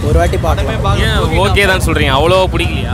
ஒரு வாட்டி பார்க்கலாம் ஏன் ஓகே தான் சொல்கிறீங்க அவ்வளோ பிடிக்கலையா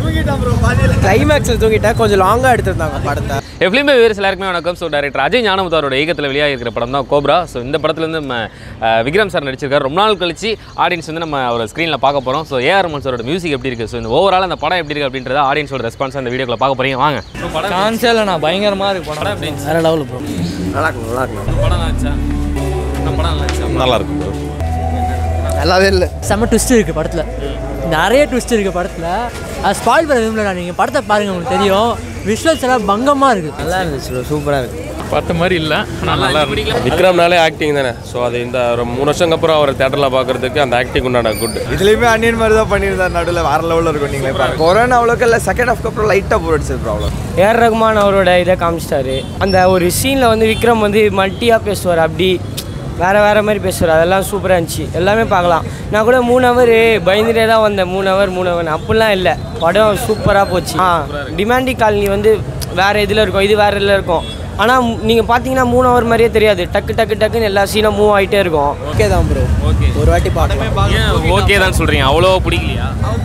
கிளைமேக்ஸில் தூங்கிட்டேன் கொஞ்சம் லாங்காக எடுத்திருந்தாங்க படத்தை எஃப்லிமே வேறு எல்லாருக்குமே வணக்கம் ஸோ டேரக்டர் அஜய் ஞானமுத்து அவரோட இயக்கத்தில் வெளியாக இருக்கிற படம் தான் கோப்ரா ஸோ இந்த படத்துல வந்து நம்ம அஹ், விக்ரம் சார் நடிச்சிருக்காரு ரொம்ப நாள் கழிச்சு ஆடியன்ஸ் வந்து நம்ம அவர் ஸ்க்ரீனில் பார்க்க போகிறோம் ஸோ ஏஆர் ரமன் சாரோட மியூசிக் எப்படி இருக்குது ஸோ இந்த ஓவரால் அந்த படம் எப்படி இருக்குது அப்படின்றத ஆடியன்ஸோட ரெஸ்பான்ஸ் அந்த வீடியோக்குள்ள பார்க்க போகிறீங்க வாங்க படம் சான்ஸே இல்லைண்ணா பயங்கரமாக இருக்கு படம் எப்படி இருந்துச்சு? வேறு லெவலில் ப்ரோ நல்லா இருக்கும் நல்லா இருக்கும் படம் நல்லா இருந்துச்சா இந்த படம் நல்லா இருந்துச்சா நல்லா இருக்கு ப்ரோ நல்லாவே இல்லை செம்ம ட்விஸ்ட் இருக்குது படத்தில் நிறைய ட்விஸ்ட் இருக்குது படத்தில் அது ஸ்பாயில் பண்ண விரும்பல நீங்கள் படத்தை பாருங்கள் உங்களுக்கு தெரியும் விஷுவல்ஸ் எல்லாம் பங்கமாக இருக்குது நல்லா இருந்துச்சு ப்ரோ சூப்பராக இருக்கு பார்த்த மாதிரி இல்லை ஆனால் நல்லா இருக்கு பிடிக்கல விக்ரம்னாலே ஆக்டிங் தானே ஸோ அது இந்த ஒரு மூணு வருஷம் அப்புறம் அவர் தேட்டரில் பார்க்கறதுக்கு அந்த ஆக்டிங் உண்டான குட் இதுலேயுமே அன்னியன் மாதிரி தான் பண்ணியிருந்தார் நடுவில் வேற லெவலில் இருக்கும் நீங்களே பாருங்க கொரோனா அவ்வளோக்கு இல்லை செகண்ட் ஹாஃப்க்கு அப்புறம் லைட்டாக போர் அடிச்சது ப்ராப்ளம் ஏஆர் ரகுமான் அவரோட இதை காமிச்சிட்டாரு அந்த ஒரு சீனில் வந்து விக்ரம் வந்து மல்ட்டியாக பேசுவார் அப்படி வேறு வேறு மாதிரி பேசுவார் அதெல்லாம் சூப்பராக இருந்துச்சு எல்லாமே பார்க்கலாம் நான் கூட மூணு ஹவர் பயந்துட்டே தான் வந்தேன் மூணு ஹவர் மூணு ஹவர் அப்படிலாம் இல்லை படம் சூப்பராக போச்சு ஆ டிமாண்டி காலனி வந்து வேறு இதில் இருக்கும் இது வேறு இதில் இருக்கும் ஆனால் நீங்கள் பார்த்தீங்கன்னா மூணு ஹவர் மாதிரியே தெரியாது டக்கு டக்கு டக்குன்னு எல்லா சீனும் மூவ் ஆகிட்டே இருக்கும் ஓகே தான் ப்ரோ ஓகே ஒரு வாட்டி பார்க்கலாம் ஏன் ஓகே தான் சொல்கிறீங்க அவ்வளோ பிடிக்கலையா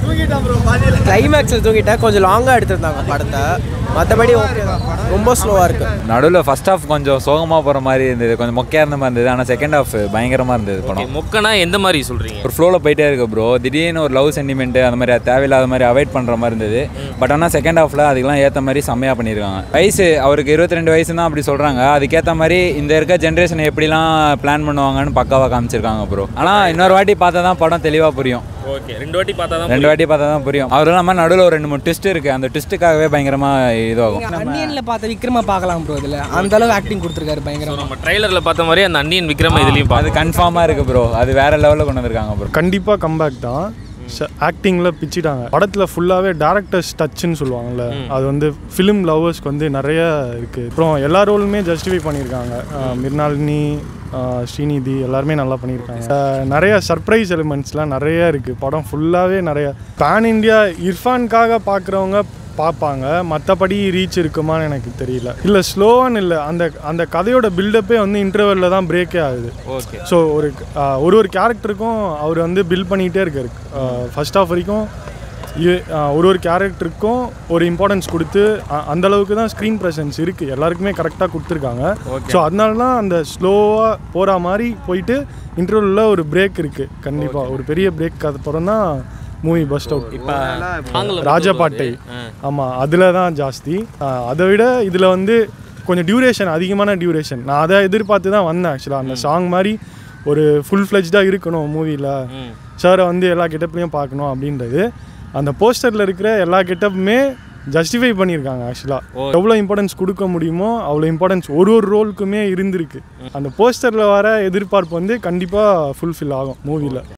கிளைமேக்ஸில் தூங்கிட்டேன் கொஞ்சம் லாங்காக எடுத்திருந்தாங்க படத்தை மற்றபடி ஓகே தான் ரொம்ப ஸ்லோவாக இருக்கு நடுவில் ஃபர்ஸ்ட் ஹாஃப் கொஞ்சம் சோகமாக போகிற மாதிரி இருந்தது கொஞ்சம் மொக்கையாக இருந்த மாதிரி இருந்தது ஆனால் செகண்ட் ஹாஃப் பயங்கரமாக இருந்தது படம் மொக்கனா எந்த மாதிரி சொல்கிறீங்க ஒரு ஃப்ளோவில் போயிட்டே இருக்கு ப்ரோ திடீர்னு ஒரு லவ் சென்டிமெண்ட் அந்த மாதிரி அது தேவையில்லாத மாதிரி அவாய்ட் பண்ணுற மாதிரி இருந்தது பட் ஆனால் செகண்ட் ஹாஃபில் அதுக்கெல்லாம் ஏற்ற மாதிரி செம்மையாக பண்ணியிருக்காங்க வயசு அவருக்கு இருபத்தி ரெண்டு வயசு தான் அப்படி சொல்கிறாங்க அதுக்கேற்ற மாதிரி இந்த இருக்க ஜென்ரேஷன் எப்படிலாம் பிளான் பண்ணுவாங்கன்னு பக்காவாக காமிச்சிருக்காங்க ப்ரோ ஆனால் இன்னொரு வாட்டி பார்த்தா தான் படம் தெளிவாக புரியும் ஓகே ரெண்டு வாட்டி பார்த்தா தான் ரெண்டு வாட்டி பார்த்தா தான் புரியும் அவர் இல்லாமல் நடுவில் ஒரு ரெண்டு மூணு ட்விஸ்ட் இருக்குது அந்த ட்விஸ்ட்டுக்காகவே பயங்கரமாக இதுவாகும் அன்னியனில் பார்த்த விக்ரமா பார்க்கலாம் ப்ரோ இதில் அந்த அளவு ஆக்டிங் கொடுத்துருக்காரு பயங்கரமாக நம்ம ட்ரைலரில் பார்த்த மாதிரி அந்த அன்னியன் விக்ரம் இதுலேயும் அது கன்ஃபார்மாக இருக்குது ப்ரோ அது வேற லெவலில் கொண்டு வந்திருக்காங்க ப்ரோ கண்டிப்பாக கம்பேக் தான் ஆக்டிங்கில் பிச்சிட்டாங்க படத்தில் ஃபுல்லாகவே டேரக்டர்ஸ் டச்சுன்னு சொல்லுவாங்கல்ல அது வந்து ஃபிலிம் லவ்வர்ஸ்க்கு வந்து நிறைய இருக்குது அப்புறம் எல்லா ரோலுமே ஜஸ்டிஃபை பண்ணியிருக்காங்க அஹ் மிர்னாலினி அஹ் ஸ்ரீநிதி எல்லாருமே நல்லா பண்ணியிருக்காங்க அஹ் நிறைய சர்ப்ரைஸ் எலிமெண்ட்ஸ்லாம் நிறைய இருக்குது படம் ஃபுல்லாகவே நிறைய பேன் இண்டியா இர்ஃபான்காக பார்க்குறவங்க பார்ப்பாங்க மற்றபடி ரீச் இருக்குமான்னு எனக்கு தெரியல இல்லை ஸ்லோவான்னு இல்லை அந்த அந்த கதையோட பில்டப்பே வந்து இன்டர்வெல்ல தான் பிரேக்கே ஆகுது ஓகே ஸோ ஒரு ஆஹ், ஒரு ஒரு கேரக்டருக்கும் அவர் வந்து பில்ட் பண்ணிக்கிட்டே இருக்காரு ஃபர்ஸ்ட் ஆஃப் வரைக்கும் இ- ஆஹ், ஒரு ஒரு கேரக்டருக்கும் ஒரு இம்பார்ட்டன்ஸ் கொடுத்து அ- அந்த அளவுக்கு தான் ஸ்க்ரீன் ப்ரெசன்ஸ் இருக்குது எல்லாருக்குமே கரெக்டாக கொடுத்துருக்காங்க ஸோ அதனால தான் அந்த ஸ்லோவாக போகிற மாதிரி போயிட்டு இன்டர்வலில் ஒரு பிரேக் இருக்குது கண்டிப்பாக ஒரு பெரிய பிரேக் அப்புறம் தான் மூவி பஸ்ட் அவுட் ராஜபாட்டை ஆமாம் அதில் தான் ஜாஸ்தி ஆஹ், அதை விட இதில் வந்து கொஞ்சம் டியூரேஷன் அதிகமான டியூரேஷன் நான் அதை எதிர்பார்த்து தான் வந்தேன் ஆக்சுவலாக அந்த சாங் மாதிரி ஒரு ஃபுல் ஃப்ளெஜ்டாக இருக்கணும் மூவியில் சாரை வந்து எல்லா கெட்டப்லையும் பார்க்கணும் அப்படின்றது அந்த போஸ்டரில் இருக்கிற எல்லா கெட்டப்புமே ஜஸ்டிஃபை பண்ணியிருக்காங்க ஆக்சுவலாக எவ்வளோ இம்பார்ட்டன்ஸ் கொடுக்க முடியுமோ அவ்வளோ இம்பார்ட்டன்ஸ் ஒரு ஒரு ரோலுக்குமே இருந்திருக்கு அந்த போஸ்டரில் வர எதிர்பார்ப்பு வந்து கண்டிப்பாக ஃபுல்ஃபில் ஆகும் மூவியில்